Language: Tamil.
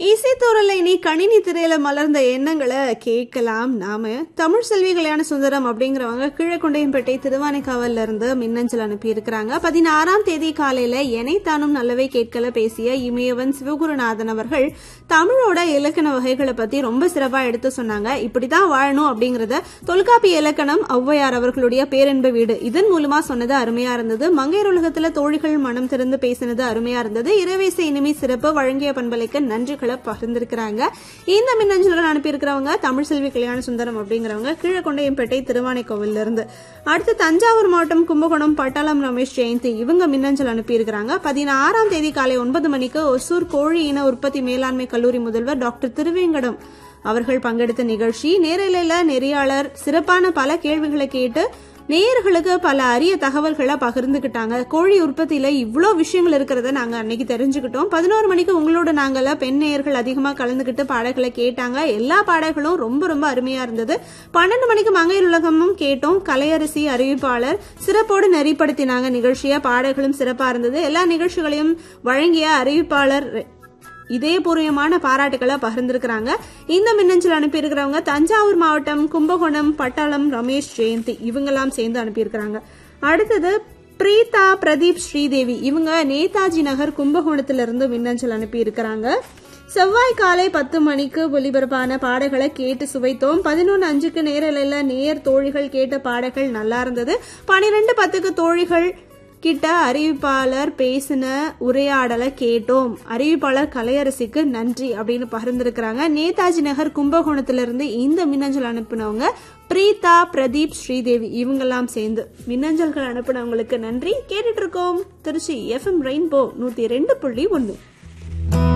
இசைத்தூரலை நீ கணினி திரையில மலர்ந்த எண்ணங்களை கேட்கலாம் நாம தமிழ் செல்வி கல்யாண சுந்தரம் அப்படிங்கிறவங்க கீழக்குண்டையம்பேட்டை திருவானைக்காவல்ல இருந்து மின்னஞ்சல் அனுப்பி இருக்கிறாங்க பதினாறாம் தேதி காலையில எனை தானும் நல்லவை கேட்கல பேசிய இமயவன் சிவகுருநாதன் அவர்கள் தமிழோட இலக்கண வகைகளை பத்தி ரொம்ப சிறப்பா எடுத்து சொன்னாங்க இப்படிதான் வாழணும் அப்படிங்கறத தொல்காப்பிய இலக்கணம் ஔவையார் அவர்களுடைய பேரன்பு வீடு இதன் மூலமா சொன்னது அருமையா இருந்தது மங்கையர் உலகத்துல தோழிகள் மனம் திறந்து பேசினது அருமையா இருந்தது இரவேசை இனிமே சிறப்பு வழங்கிய பண்பலைக்கு நன்றிகளை பகிர்ந்திருக்கிறாங்க இந்த மின்னஞ்சல்கள் அனுப்பியிருக்கிறவங்க தமிழ் செல்வி கல்யாண சுந்தரம் அப்படிங்கிறவங்க கீழக்கொண்டையம்பேட்டை திருவானைக்கோவில்ல இருந்து அடுத்து தஞ்சாவூர் மாவட்டம் கும்பகோணம் பட்டாளம் ரமேஷ் ஜெயந்தி இவங்க மின்னஞ்சல் அனுப்பியிருக்கிறாங்க பதினாறாம் தேதி காலை ஒன்பது மணிக்கு ஒசூர் கோழி இன உற்பத்தி மேலாண்மை கல்லூரி முதல்வர் டாக்டர் திருவேங்கடம் அவர்கள் பங்கெடுத்த நிகழ்ச்சி நேரலையில நெறியாளர் சிறப்பான பல கேள்விகளை கேட்டு நேயர்களுக்கு பல அரிய தகவல்களை பகிர்ந்துக்கிட்டாங்க கோழி உற்பத்தியில இவ்வளோ விஷயங்கள் இருக்கிறத நாங்க அன்னைக்கு தெரிஞ்சுக்கிட்டோம் பதினோரு மணிக்கு உங்களோட நாங்கள பெண் நேயர்கள் அதிகமா கலந்துக்கிட்டு பாடல்களை கேட்டாங்க எல்லா பாடல்களும் ரொம்ப ரொம்ப அருமையா இருந்தது பன்னெண்டு மணிக்கு மங்கையர் உலகமும் கேட்டோம் கலையரசி அறிவிப்பாளர் சிறப்போடு நெறிப்படுத்தினாங்க நிகழ்ச்சிய பாடல்களும் சிறப்பா இருந்தது எல்லா நிகழ்ச்சிகளையும் வழங்கிய அறிவிப்பாளர் இதயபூர்வமான பாராட்டுகளை பகிர்ந்திருக்கிறாங்க இந்த மின்னஞ்சல் அனுப்பியிருக்கிறவங்க தஞ்சாவூர் மாவட்டம் கும்பகோணம் பட்டாளம் ரமேஷ் ஜெயந்தி இவங்கெல்லாம் சேர்ந்து அனுப்பியிருக்கிறாங்க அடுத்தது பிரீதா பிரதீப் ஸ்ரீதேவி இவங்க நேதாஜி நகர் கும்பகோணத்திலிருந்து மின்னஞ்சல் அனுப்பியிருக்கிறாங்க செவ்வாய் காலை பத்து மணிக்கு ஒலிபரப்பான பாடல்களை கேட்டு சுவைத்தோம் பதினொன்று அஞ்சுக்கு நேரலையில் நேர் தோழிகள் கேட்ட பாடல்கள் நல்லா இருந்தது பனிரெண்டு பத்துக்கு தோழிகள் கிட்ட அறிவிப்பாளர் பேசின உரையாடலை கேட்டோம் அறிவிப்பாளர் கலையரசிக்கு நன்றி அப்படின்னு பகிர்ந்திருக்கிறாங்க நேதாஜி நகர் கும்பகோணத்திலிருந்து இந்த மின்னஞ்சல் அனுப்பினவங்க பிரீதா பிரதீப் ஸ்ரீதேவி இவங்கெல்லாம் சேர்ந்து மின்னஞ்சல்கள் அனுப்பினவங்களுக்கு நன்றி கேட்டுட்டு இருக்கோம் திருச்சி எஃப்எம் ரெயின்போ நூத்தி ரெண்டு புள்ளி ஒன்று